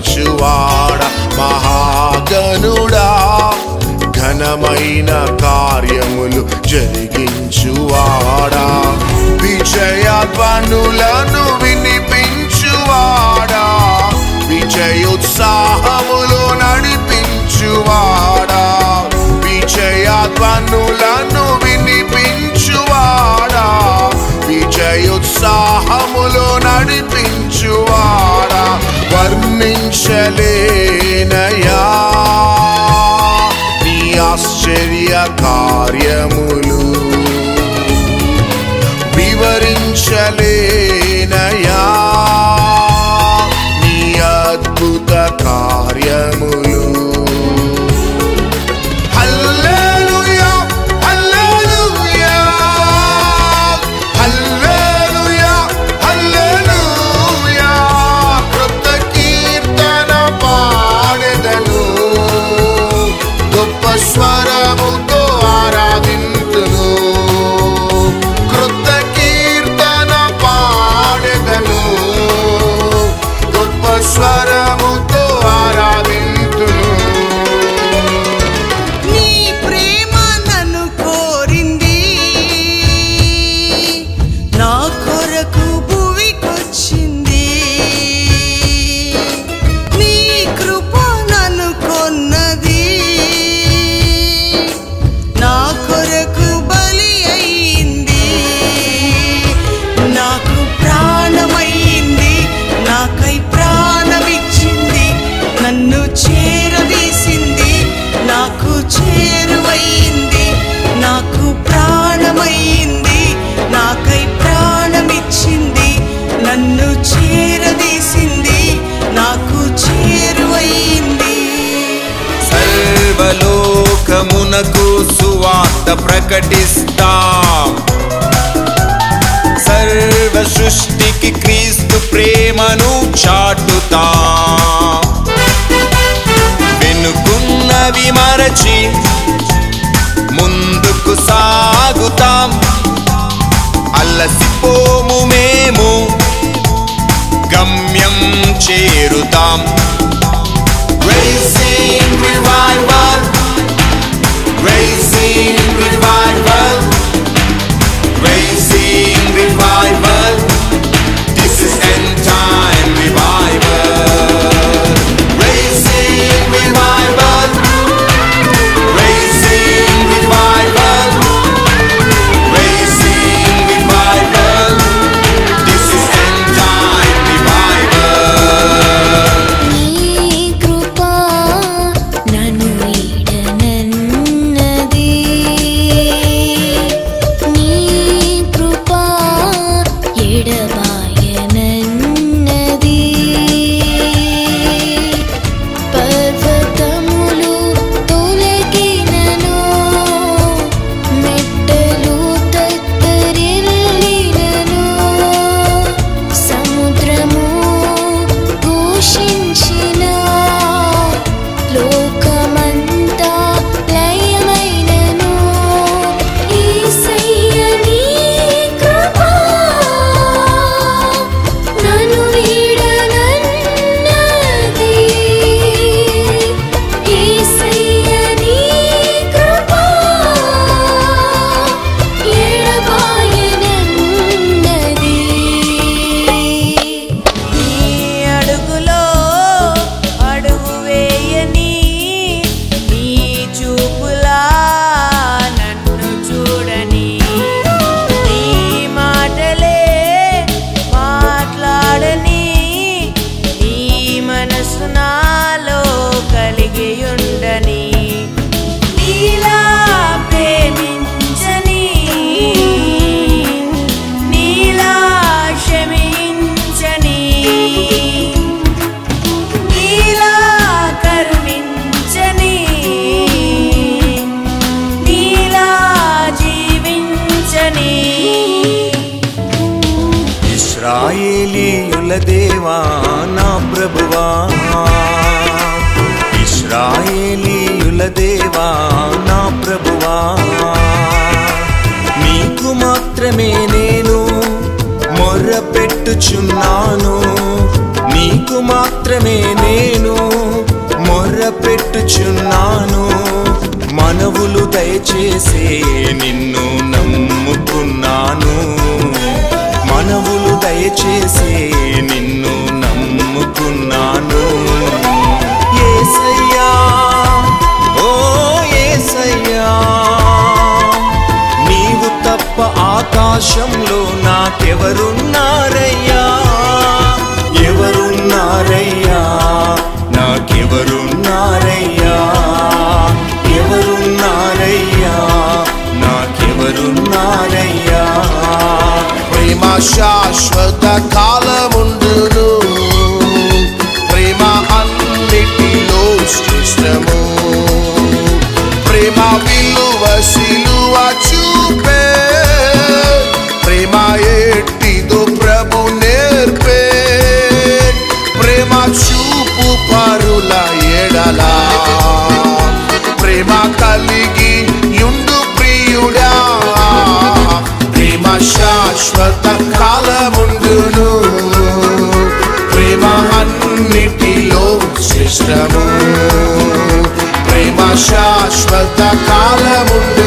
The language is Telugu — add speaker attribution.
Speaker 1: బలపరచువాడ మహాగనుడా ఘనమైన కార్యములు జరిగించువాడా విజయధ్వనులను వినిపించువాడా విజయోత్సాహములు నడిపించువాడా విజయధ్వనులను వినిపించువాడా విజయోత్సాహములు నడిపించువాడా వర్ణించలేనయా నీ ఆశ్చర్య కార్యములు వివరించలేనయా నీ అద్భుత కార్యములు హల్లెలూయా హల్లెలూయా హల్లెలూయా హల్లెలూయా కృత కీర్తన పాడెదను గొప్ప స్వరముతో ఆరాధింతును కృత కీర్తన పాడెదను గొప్ప స్వరముతో ఆరాధింతును
Speaker 2: నీ ప్రేమ నన్ను కోరింది నా కొరకు భువికొచ్చింది నీ కృప నన్ను కొన్నది నా కొరకు బలి అయింది నాకు ప్రాణమయ్యింది నాకై ప్రాణమిచ్చింది నన్ను చేరదీసింది నాకు చేరువయింది నాకు ప్రాణమయ్యింది నాకై ప్రాణమిచ్చింది నన్ను చేరదీసింది నాకు చేరువయింది
Speaker 3: సర్వలోకమునకు సువార్త ప్రకటిస్తాం సర్వ సృష్టికి క్రీస్తు ప్రేమను చాటుతాం వెనుకున్నవి మరచి ముందుకు సాగుతాం అలసిపోము మేము గమ్యం చేరుతాం Raising revival, raising revival, raising revival. This is end time revival. Raising revival, raising revival, raising revival. This is end time revival.
Speaker 4: నీ కృపా నన్ను ఈడనన్నది నీ కృపా ఎడబాయనన్నది పర్వతములు తొలగినను మెట్టలు తత్తరిల్లినను సముద్రము ఘోషించిన లోకమంతా లయమైనను యేసయ్య నీ కృప నన్ను వీడనన్నది యేసయ్య నీ కృప ఎడబాయనన్నది
Speaker 2: నీ అడుగులో అడుగు వేయని నీ చూపులా నన్ను చూడని నీ మాటలే మాట్లాడని నీ మనసు నాలో కలిగి ఉండని నీలా ప్రేమించని నీలా క్షమించని నీలా కరుణించని నీలా జీవించని
Speaker 3: ఇస్రాయేలీయుల దేవా నా ప్రభువా ఇస్రాయేలీయుల దేవా నా ప్రభువా నీకు మాత్రమే నేను మొర్ర పెట్టుచున్నాను నీకు మాత్రమే మాత్రమే నేను మొర్ర పెట్టుచున్నాను మనవులు దయచేసే నిన్ను నమ్ముకున్నాను మనవులు దయచేసే నిన్ను నమ్ముకున్నాను ఏసయ్యా ఓ ఏసయ్యా నీవు తప్ప ఆకాశంలో నాకెవరున్నారయ్యా ఎవరున్నారయ్యా నాకెవరున్నారయ్యా ఎవరున్నారయ్యా నాకెవరున్నారయ్యా
Speaker 1: ప్రేమ శాశ్వత కాలముండును ప్రేమ అన్నిటిలో శ్రేష్టము ప్రేమ విలువ సిలువ చూపే ప్రేమ ఎట్టిదో ప్రభు నేర్పే ప్రేమ చూపు పరుల ఎడలా ప్రేమ కలిగి యుండు ప్రియుడా ప్రేమ శాశ్వత కాలముండును ప్రేమ అన్నిటిలో శ్రేష్టము ప్రేమ శాశ్వత కాలముండు